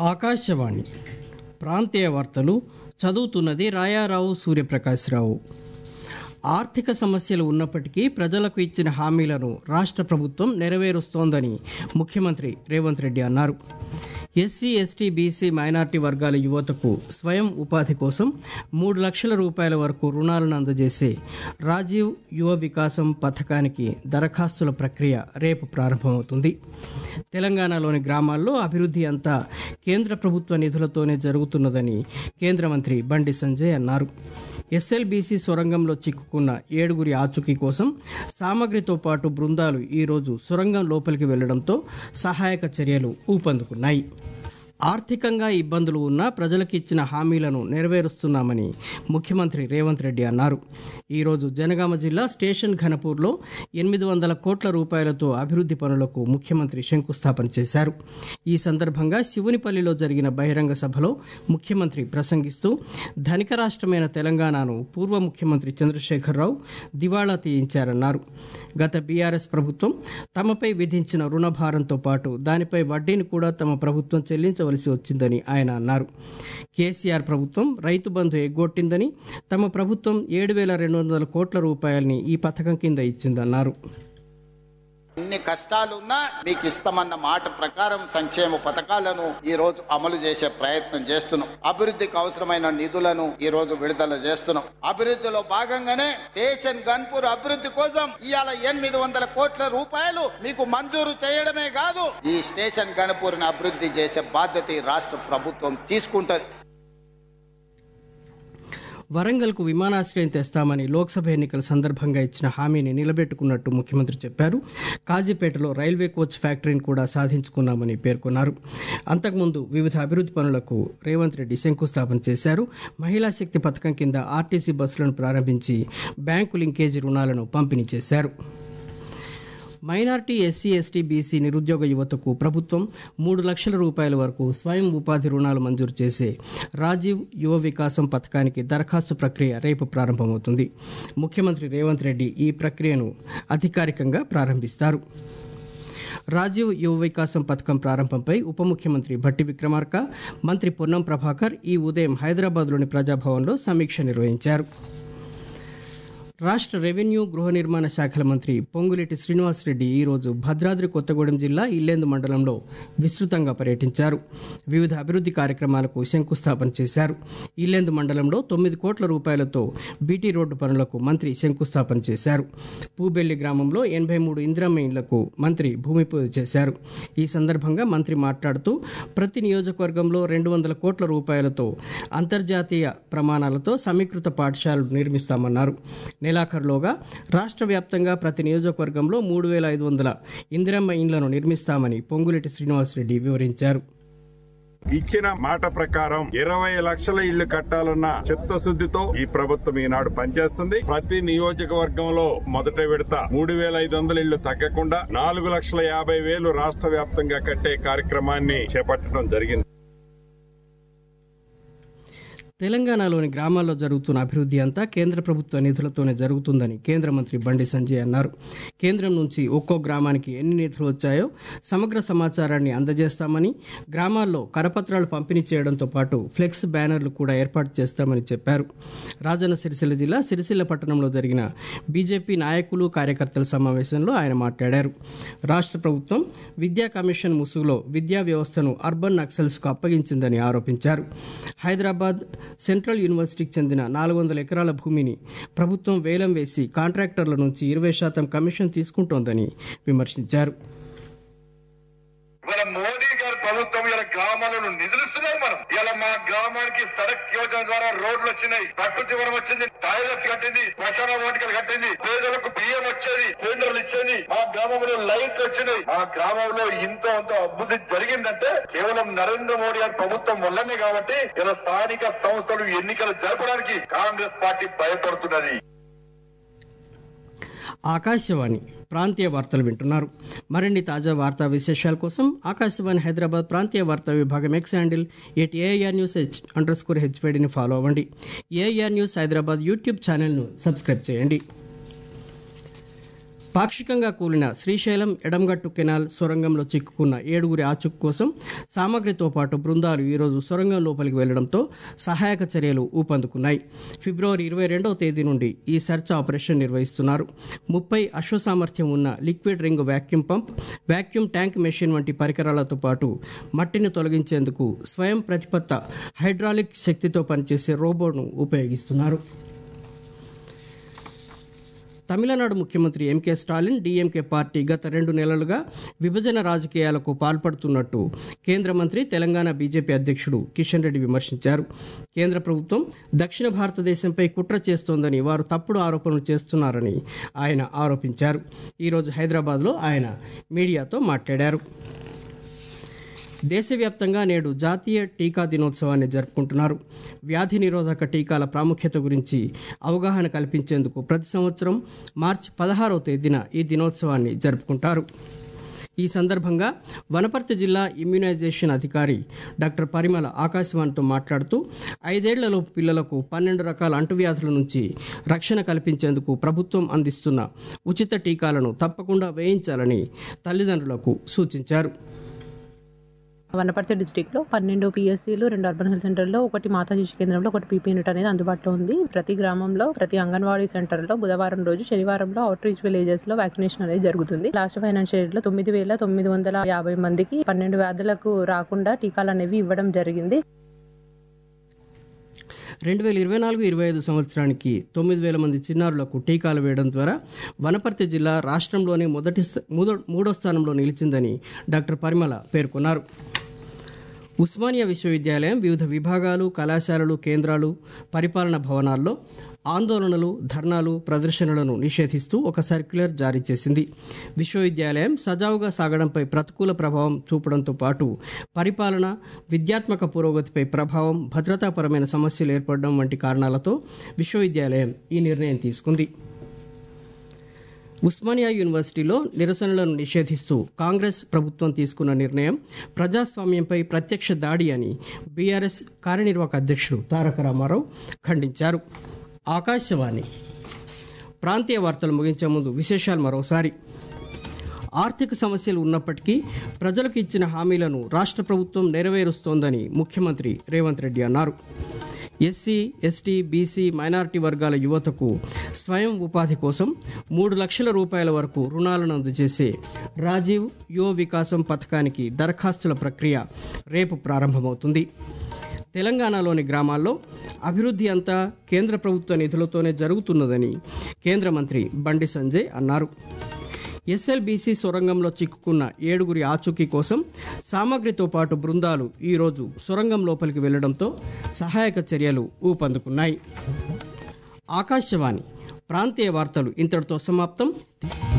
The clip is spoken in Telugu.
ఆకాశవాణి ప్రాంతీయ వార్తలు చదువుతున్నది రాయారావు సూర్యప్రకాశ్రావు ఆర్థిక సమస్యలు ఉన్నప్పటికీ ప్రజలకు ఇచ్చిన హామీలను రాష్ట్ర ప్రభుత్వం నెరవేరుస్తోందని ముఖ్యమంత్రి రేవంత్ రెడ్డి అన్నారు ఎస్సీ ఎస్టీ బీసీ మైనార్టీ వర్గాల యువతకు స్వయం ఉపాధి కోసం మూడు లక్షల రూపాయల వరకు రుణాలను అందజేసే రాజీవ్ యువ వికాసం పథకానికి దరఖాస్తుల ప్రక్రియ రేపు ప్రారంభమవుతుంది తెలంగాణలోని గ్రామాల్లో అభివృద్ధి అంతా కేంద్ర ప్రభుత్వ నిధులతోనే జరుగుతున్నదని కేంద్ర మంత్రి బండి సంజయ్ అన్నారు ఎస్ఎల్బీసీ సొరంగంలో చిక్కుకున్న ఏడుగురి ఆచూకీ కోసం సామగ్రితో పాటు బృందాలు ఈరోజు సొరంగం లోపలికి వెళ్లడంతో సహాయక చర్యలు ఊపందుకున్నాయి ఆర్థికంగా ఇబ్బందులు ఉన్నా ప్రజలకు ఇచ్చిన హామీలను నెరవేరుస్తున్నామని ముఖ్యమంత్రి రేవంత్ రెడ్డి అన్నారు ఈరోజు జనగామ జిల్లా స్టేషన్ ఘనపూర్లో ఎనిమిది వందల కోట్ల రూపాయలతో అభివృద్ధి పనులకు ముఖ్యమంత్రి శంకుస్థాపన చేశారు ఈ సందర్భంగా శివునిపల్లిలో జరిగిన బహిరంగ సభలో ముఖ్యమంత్రి ప్రసంగిస్తూ ధనిక రాష్ట్రమైన తెలంగాణను పూర్వ ముఖ్యమంత్రి చంద్రశేఖరరావు దివాళా తీయించారన్నారు గత బీఆర్ఎస్ ప్రభుత్వం తమపై విధించిన రుణభారంతో పాటు దానిపై వడ్డీని కూడా తమ ప్రభుత్వం చెల్లించవలసి వచ్చిందని ఆయన అన్నారు కేసీఆర్ ప్రభుత్వం రైతు బంధు ఎగ్గొట్టిందని తమ ప్రభుత్వం ఏడు వేల రెండు వందల కోట్ల రూపాయలని ఈ పథకం కింద ఇచ్చిందన్నారు ఎన్ని కష్టాలున్నా మీకు ఇస్తామన్న మాట ప్రకారం సంక్షేమ పథకాలను ఈ రోజు అమలు చేసే ప్రయత్నం చేస్తున్నాం అభివృద్ధికి అవసరమైన నిధులను ఈ రోజు విడుదల చేస్తున్నాం అభివృద్ధిలో భాగంగానే స్టేషన్ గన్పూర్ అభివృద్ధి కోసం ఇవాళ ఎనిమిది వందల కోట్ల రూపాయలు మీకు మంజూరు చేయడమే కాదు ఈ స్టేషన్ గన్పూర్ అభివృద్ధి చేసే బాధ్యత ఈ రాష్ట్ర ప్రభుత్వం తీసుకుంటది వరంగల్కు విమానాశ్రయం తెస్తామని లోక్సభ ఎన్నికల సందర్భంగా ఇచ్చిన హామీని నిలబెట్టుకున్నట్టు ముఖ్యమంత్రి చెప్పారు కాజీపేటలో రైల్వే కోచ్ ఫ్యాక్టరీని కూడా సాధించుకున్నామని పేర్కొన్నారు అంతకుముందు వివిధ అభివృద్ధి పనులకు రేవంత్ రెడ్డి శంకుస్థాపన చేశారు మహిళా శక్తి పథకం కింద ఆర్టీసీ బస్సులను ప్రారంభించి బ్యాంకు లింకేజీ రుణాలను పంపిణీ చేశారు మైనార్టీ ఎస్సీ ఎస్టీ బీసీ నిరుద్యోగ యువతకు ప్రభుత్వం మూడు లక్షల రూపాయల వరకు స్వయం ఉపాధి రుణాలు మంజూరు చేసే రాజీవ్ యువ వికాసం పథకానికి దరఖాస్తు ప్రక్రియ రేపు ప్రారంభమవుతుంది ముఖ్యమంత్రి రేవంత్ రెడ్డి ఈ ప్రక్రియను అధికారికంగా ప్రారంభిస్తారు రాజీవ్ యువ వికాసం పథకం ప్రారంభంపై ఉప ముఖ్యమంత్రి భట్టి విక్రమార్క మంత్రి పొన్నం ప్రభాకర్ ఈ ఉదయం హైదరాబాద్లోని ప్రజాభవన్లో సమీక్ష నిర్వహించారు రాష్ట్ర రెవెన్యూ గృహ నిర్మాణ శాఖల మంత్రి పొంగులేటి శ్రీనివాసరెడ్డి ఈరోజు భద్రాద్రి కొత్తగూడెం జిల్లా ఇల్లేందు మండలంలో విస్తృతంగా పర్యటించారు వివిధ అభివృద్ధి కార్యక్రమాలకు శంకుస్థాపన చేశారు ఇల్లేందు మండలంలో తొమ్మిది కోట్ల రూపాయలతో బీటీ రోడ్డు పనులకు మంత్రి శంకుస్థాపన చేశారు పూబెల్లి గ్రామంలో ఎనభై మూడు ఇందిరమ్మ ఇండ్లకు మంత్రి భూమి పూజ చేశారు ఈ సందర్భంగా మంత్రి మాట్లాడుతూ ప్రతి నియోజకవర్గంలో రెండు వందల కోట్ల రూపాయలతో అంతర్జాతీయ ప్రమాణాలతో సమీకృత పాఠశాలలు నిర్మిస్తామన్నారు నెలాఖరులోగా రాష్ట్ర వ్యాప్తంగా ప్రతి నియోజకవర్గంలో మూడు వేల ఐదు వందల ఇందిరమ్మ ఇండ్లను నిర్మిస్తామని పొంగులేటి శ్రీనివాసరెడ్డి వివరించారు ఇచ్చిన మాట ప్రకారం ఇరవై లక్షల ఇళ్లు కట్టాలన్న చిత్తశుద్దితో ఈ ప్రభుత్వం ఈనాడు పనిచేస్తుంది ప్రతి నియోజకవర్గంలో మొదట విడత మూడు వేల ఐదు వందల ఇళ్లు తగ్గకుండా నాలుగు లక్షల యాభై వేలు రాష్ట్ర వ్యాప్తంగా కట్టే కార్యక్రమాన్ని చేపట్టడం జరిగింది తెలంగాణలోని గ్రామాల్లో జరుగుతున్న అభివృద్ధి అంతా కేంద్ర ప్రభుత్వ నిధులతోనే జరుగుతుందని కేంద్ర మంత్రి బండి సంజయ్ అన్నారు కేంద్రం నుంచి ఒక్కో గ్రామానికి ఎన్ని నిధులు వచ్చాయో సమగ్ర సమాచారాన్ని అందజేస్తామని గ్రామాల్లో కరపత్రాలు పంపిణీ చేయడంతో పాటు ఫ్లెక్స్ బ్యానర్లు కూడా ఏర్పాటు చేస్తామని చెప్పారు రాజన్న సిరిసిల్ల జిల్లా సిరిసిల్ల పట్టణంలో జరిగిన బీజేపీ నాయకులు కార్యకర్తల సమావేశంలో ఆయన మాట్లాడారు రాష్ట్ర ప్రభుత్వం విద్యా కమిషన్ ముసుగులో విద్యా వ్యవస్థను అర్బన్ నక్సల్స్కు అప్పగించిందని ఆరోపించారు హైదరాబాద్ సెంట్రల్ యూనివర్సిటీకి చెందిన నాలుగు వందల ఎకరాల భూమిని ప్రభుత్వం వేలం వేసి కాంట్రాక్టర్ల నుంచి ఇరవై శాతం కమిషన్ తీసుకుంటోందని విమర్శించారు ఇవాళ మోదీ గారి ప్రభుత్వం ఇలా గ్రామాలను నిధులిస్తున్నారు మనం ఇలా మా గ్రామానికి సడక్ యోజన ద్వారా రోడ్లు వచ్చినాయి ప్రకృతి వనం వచ్చింది టాయిలెట్స్ కట్టింది శ్మశాన వాటికలు కట్టింది పేదలకు బియ్యం వచ్చేది సిలిండర్లు ఇచ్చేది మా గ్రామంలో లైట్లు వచ్చినాయి మా గ్రామంలో ఇంతో అంత అభివృద్ధి జరిగిందంటే కేవలం నరేంద్ర మోడీ గారి ప్రభుత్వం వల్లనే కాబట్టి ఇలా స్థానిక సంస్థలు ఎన్నికలు జరపడానికి కాంగ్రెస్ పార్టీ భయపడుతున్నది ఆకాశవాణి ప్రాంతీయ వార్తలు వింటున్నారు మరిన్ని తాజా వార్తా విశేషాల కోసం ఆకాశవాణి హైదరాబాద్ ప్రాంతీయ వార్తా విభాగం X handle at A I R news H underscore హెచ్వేడిని ఫాలో అవ్వండి ఏఐఆర్ న్యూస్ హైదరాబాద్ యూట్యూబ్ ఛానల్ను సబ్స్క్రైబ్ చేయండి పాక్షికంగా కూలిన శ్రీశైలం ఎడంగట్టు కెనాల్ సొరంగంలో చిక్కుకున్న ఏడుగురి ఆచూకు కోసం సామగ్రితో పాటు బృందాలు ఈరోజు సొరంగం లోపలికి వెళ్లడంతో సహాయక చర్యలు ఊపందుకున్నాయి ఫిబ్రవరి ఇరవై రెండవ తేదీ నుండి ఈ సెర్చ్ ఆపరేషన్ నిర్వహిస్తున్నారు ముప్పై అశ్వసామర్థ్యం ఉన్న liquid ring vacuum pump vacuum tank machine వంటి పరికరాలతో పాటు మట్టిని తొలగించేందుకు స్వయం ప్రతిపత్త హైడ్రాలిక్ శక్తితో పనిచేసే రోబోను ఉపయోగిస్తున్నారు తమిళనాడు ముఖ్యమంత్రి ఎంకే స్టాలిన్ డీఎంకే పార్టీ గత రెండు నెలలుగా విభజన రాజకీయాలకు పాల్పడుతున్నట్టు కేంద్ర మంత్రి తెలంగాణ బీజేపీ అధ్యక్షుడు కిషన్ రెడ్డి విమర్శించారు కేంద్ర ప్రభుత్వం దక్షిణ భారతదేశంపై కుట్ర చేస్తోందని వారు తప్పుడు ఆరోపణలు చేస్తున్నారని ఆయన ఆరోపించారు ఈరోజు హైదరాబాద్లో ఆయన మీడియాతో మాట్లాడారు దేశవ్యాప్తంగా నేడు జాతీయ టీకా దినోత్సవాన్ని జరుపుకుంటున్నారు వ్యాధి నిరోధక టీకాల ప్రాముఖ్యత గురించి అవగాహన కల్పించేందుకు ప్రతి సంవత్సరం మార్చి పదహారవ తేదీన ఈ దినోత్సవాన్ని జరుపుకుంటారు ఈ సందర్భంగా వనపర్తి జిల్లా ఇమ్యునైజేషన్ అధికారి డాక్టర్ పరిమళ ఆకాశవాణితో మాట్లాడుతూ ఐదేళ్లలోపు పిల్లలకు పన్నెండు రకాల అంటువ్యాధుల నుంచి రక్షణ కల్పించేందుకు ప్రభుత్వం అందిస్తున్న ఉచిత టీకాలను తప్పకుండా వేయించాలని తల్లిదండ్రులకు సూచించారు వనపర్తి డిస్టిక్ లో పన్నెండు పిఎస్సీలు రెండు అర్బన్ హెల్త్ సెంటర్లో ఒకటి మాతా శిశు కేంద్రంలో ఒకటి పీపీ యూనిట్ అనేది అందుబాటులో ఉంది ప్రతి గ్రామంలో ప్రతి అంగన్వాడీ సెంటర్ లో బుధవారం రోజు శనివారంలో అవుట్ రీచ్ విలేజెస్ లో వ్యాక్సినేషన్ అనేది జరుగుతుంది లాస్ట్ ఫైనాన్షియల్ ఇయర్ లో తొమ్మిది వేల తొమ్మిది వందల యాభై మందికి పన్నెండు వ్యాధులకు రాకుండా టీకాలు అనేవి ఇవ్వడం జరిగింది రెండు వేల ఇరవై నాలుగు ఇరవై ఐదు సంవత్సరానికి తొమ్మిది వేల మంది చిన్నారులకు టీకాలు వేయడం ద్వారా వనపర్తి జిల్లా రాష్ట్రంలోనే మొదటి స్థ- మూడో- మూడో స్థానంలో నిలిచిందని డాక్టర్ పరిమళ పేర్కొన్నారు ఉస్మానియా విశ్వవిద్యాలయం వివిధ విభాగాలు కళాశాలలు కేంద్రాలు పరిపాలన భవనాల్లో ఆందోళనలు ధర్నాలు ప్రదర్శనలను నిషేధిస్తూ ఒక సర్క్యులర్ జారీ చేసింది విశ్వవిద్యాలయం సజావుగా సాగడంపై ప్రతికూల ప్రభావం చూపడంతో పాటు పరిపాలన విద్యాత్మక పురోగతిపై ప్రభావం భద్రతాపరమైన సమస్యలు ఏర్పడడం వంటి కారణాలతో విశ్వవిద్యాలయం ఈ నిర్ణయం తీసుకుంది ఉస్మానియా యూనివర్సిటీలో నిరసనలను నిషేధిస్తూ కాంగ్రెస్ ప్రభుత్వం తీసుకున్న నిర్ణయం ప్రజాస్వామ్యంపై ప్రత్యక్ష దాడి అని బీఆర్ఎస్ కార్యనిర్వాహక అధ్యక్షుడు తారక రామారావు ఖండించారు ఆకాశవాణి ప్రాంతీయ వార్తలు ముగించే ముందు విశేషాలు మరోసారి ఆర్థిక సమస్యలు ఉన్నప్పటికీ ప్రజలకు ఇచ్చిన హామీలను రాష్ట్ర ప్రభుత్వం నెరవేరుస్తోందని ముఖ్యమంత్రి రేవంత్ రెడ్డి అన్నారు ఎస్సీ ఎస్టీ బీసీ మైనారిటీ వర్గాల యువతకు స్వయం ఉపాధి కోసం మూడు లక్షల రూపాయల వరకు రుణాలను అందజేసే రాజీవ్ యువ వికాసం పథకానికి దరఖాస్తుల ప్రక్రియ రేపు ప్రారంభమవుతుంది తెలంగాణలోని గ్రామాల్లో అభివృద్ధి అంతా కేంద్ర ప్రభుత్వ నిధులతోనే జరుగుతున్నదని కేంద్ర మంత్రి బండి సంజయ్ అన్నారు ఎస్ఎల్బీసీ సొరంగంలో చిక్కుకున్న ఏడుగురి ఆచూకీ కోసం సామగ్రితో పాటు బృందాలు ఈరోజు సొరంగం లోపలికి వెళ్లడంతో సహాయక చర్యలు ఊపందుకున్నాయి ఆకాశవాణి ప్రాంతీయ వార్తలు ఇంతటితో సమాప్తం